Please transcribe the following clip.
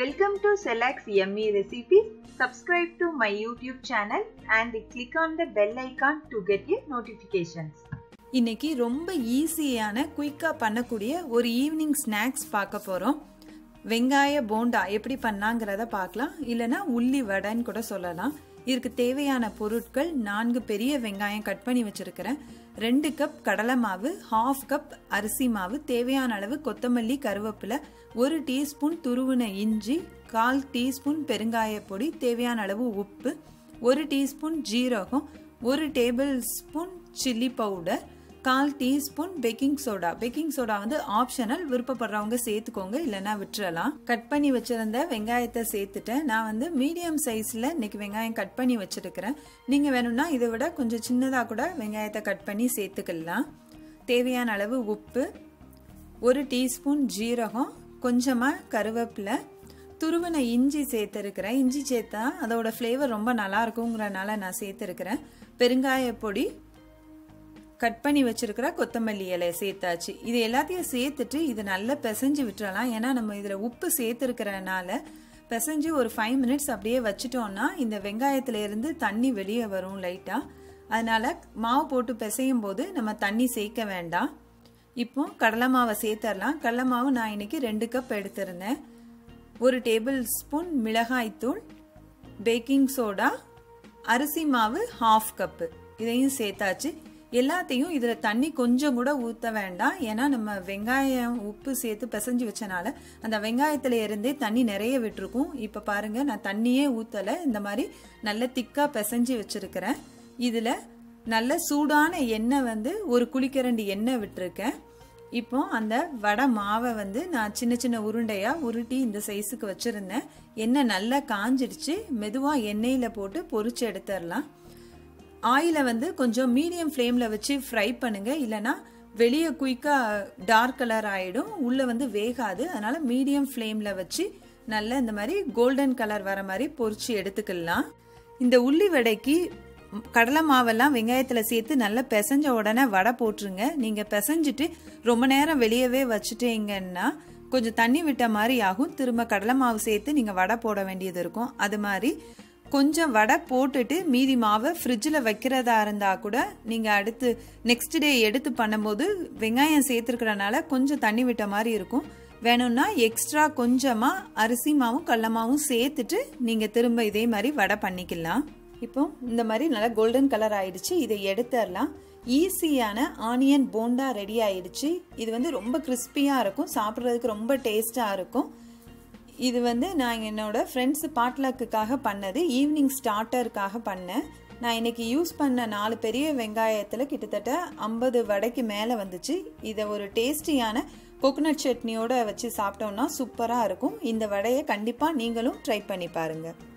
Welcome to Select Yummy Recipes. Subscribe to my YouTube channel and click on the bell icon to get your notifications. இன்னைக்கு ரொம்ப ஈஸியான குயிக்காக பண்ணக்கூடிய ஒரு evening snacks பார்க்க போகிறோம் வெங்காய போண்டா எப்படி பண்ணாங்கிறத பார்க்கலாம் இல்லைன்னா உள்ளி வடைன்னு கூட சொல்லலாம் இதுக்கு தேவையான பொருட்கள் நான்கு பெரிய வெங்காயம் கட் பண்ணி வச்சிருக்கிறேன் ரெண்டு கப் கடலை மாவு ஹாஃப் கப் அரிசி மாவு தேவையான அளவு கொத்தமல்லி கருவேப்பிலை ஒரு டீஸ்பூன் துருவின இஞ்சி கால் டீஸ்பூன் பெருங்காய பொடி தேவையான அளவு உப்பு ஒரு டீஸ்பூன் ஜீரகம் ஒரு டேபிள் ஸ்பூன் சில்லி பவுடர் கால் teaspoon baking soda baking soda வந்து ஆப்ஷனல் விருப்பப்படுறவங்க சேர்த்துக்கோங்க இல்லைன்னா விட்டுறலாம் கட் பண்ணி வச்சிருந்த வெங்காயத்தை சேர்த்துட்டேன் நான் வந்து மீடியம் சைஸில் இன்னைக்கு வெங்காயம் கட் பண்ணி வச்சிருக்கிறேன் நீங்கள் வேணும்னா இதை விட கொஞ்சம் சின்னதாக கூட வெங்காயத்தை கட் பண்ணி சேர்த்துக்கலாம் தேவையான அளவு உப்பு ஒரு டீஸ்பூன் ஜீரகம் கொஞ்சமாக கருவேப்பிலை துருவின இஞ்சி சேர்த்துருக்கிறேன் இஞ்சி சேர்த்தா அதோட ஃப்ளேவர் ரொம்ப நல்லா இருக்குங்கிறனால நான் சேர்த்துருக்கிறேன் பெருங்காய பொடி கட் பண்ணி வச்சிருக்கிற கொத்தமல்லி இலையை சேர்த்தாச்சு இது எல்லாத்தையும் சேர்த்துட்டு இது நல்லா பிசைஞ்சு விட்டுறலாம் ஏன்னா நம்ம இதில் உப்பு சேர்த்துருக்கிறனால பிசைஞ்சு ஒரு ஃபைவ் மினிட்ஸ் அப்படியே வச்சுட்டோம்னா இந்த வெங்காயத்துல இருந்து தண்ணி வெளியே வரும் லைட்டாக அதனால மாவு போட்டு பிசையும் போது நம்ம தண்ணி சேர்க்க வேண்டாம் இப்போ கடலை மாவை சேர்த்துடலாம் கடலை மாவு நான் இன்னைக்கு ரெண்டு கப் எடுத்திருந்தேன் ஒரு டேபிள் ஸ்பூன் மிளகாய்த்தூள் பேக்கிங் சோடா அரிசி மாவு ஹாஃப் கப்பு இதையும் சேர்த்தாச்சு எல்லாத்தையும் இதில் தண்ணி கொஞ்சம் கூட ஊற்ற வேண்டாம் ஏன்னா நம்ம வெங்காயம் உப்பு சேர்த்து பிசைஞ்சு வச்சனால அந்த வெங்காயத்தில் இருந்தே தண்ணி நிறைய விட்டுருக்கும் இப்போ பாருங்கள் நான் தண்ணியே ஊற்றலை இந்த மாதிரி நல்ல திக்காக பிசைஞ்சு வச்சுருக்கிறேன் இதில் நல்ல சூடான எண்ணெய் வந்து ஒரு குளிக்கரண்டி எண்ணெய் விட்டுருக்கேன் இப்போ அந்த வடை மாவை வந்து நான் சின்ன சின்ன உருண்டையாக உருட்டி இந்த சைஸுக்கு வச்சுருந்தேன் எண்ணெய் நல்லா காஞ்சிடுச்சு மெதுவாக எண்ணெயில் போட்டு பொறிச்சு எடுத்துடலாம் ஆயிலை வந்து கொஞ்சம் மீடியம் ஃப்ளேமில் வச்சு ஃப்ரை பண்ணுங்கள் இல்லைனா வெளியே குயிக்காக டார்க் கலர் ஆகிடும் உள்ளே வந்து வேகாது அதனால் மீடியம் ஃப்ளேமில் வச்சு நல்லா இந்த மாதிரி கோல்டன் கலர் வர மாதிரி பொறிச்சு எடுத்துக்கலாம் இந்த உள்ளி வடைக்கு கடலை மாவெல்லாம் வெங்காயத்தில் சேர்த்து நல்லா பிசைஞ்ச உடனே வடை போட்டுருங்க நீங்கள் பிசைஞ்சிட்டு ரொம்ப நேரம் வெளியவே வச்சுட்டீங்கன்னா கொஞ்சம் தண்ணி விட்ட மாதிரி ஆகும் திரும்ப கடலை மாவு சேர்த்து நீங்கள் வடை போட வேண்டியது இருக்கும் அது மாதிரி கொஞ்சம் வடை போட்டுட்டு மீதி மாவை ஃப்ரிட்ஜில் வைக்கிறதா இருந்தால் கூட நீங்கள் அடுத்து நெக்ஸ்ட் டே எடுத்து பண்ணும்போது வெங்காயம் சேர்த்துருக்கிறனால கொஞ்சம் தண்ணி விட்ட மாதிரி இருக்கும் வேணும்னா எக்ஸ்ட்ரா கொஞ்சமாக அரிசி மாவும் கடல மாவும் சேர்த்துட்டு நீங்கள் திரும்ப இதே மாதிரி வடை பண்ணிக்கலாம் இப்போ இந்த மாதிரி நல்லா கோல்டன் கலர் ஆயிடுச்சு இதை எடுத்துடலாம் ஈஸியான ஆனியன் போண்டா ரெடி ஆயிடுச்சு இது வந்து ரொம்ப கிறிஸ்பியாக இருக்கும் சாப்பிட்றதுக்கு ரொம்ப டேஸ்ட்டாக இருக்கும் இது வந்து நான் என்னோட ஃப்ரெண்ட்ஸ் பாட்லக்குக்காக பண்ணது ஈவினிங் ஸ்டார்டருக்காக பண்ணேன் நான் இன்னைக்கு யூஸ் பண்ண நாலு பெரிய வெங்காயத்தில் கிட்டத்தட்ட ஐம்பது வடைக்கு மேலே வந்துச்சு இதை ஒரு டேஸ்டியான கோகோனட் சட்னியோட வச்சு சாப்பிட்டோம்னா சூப்பராக இருக்கும் இந்த வடையை கண்டிப்பாக நீங்களும் ட்ரை பண்ணி பாருங்கள்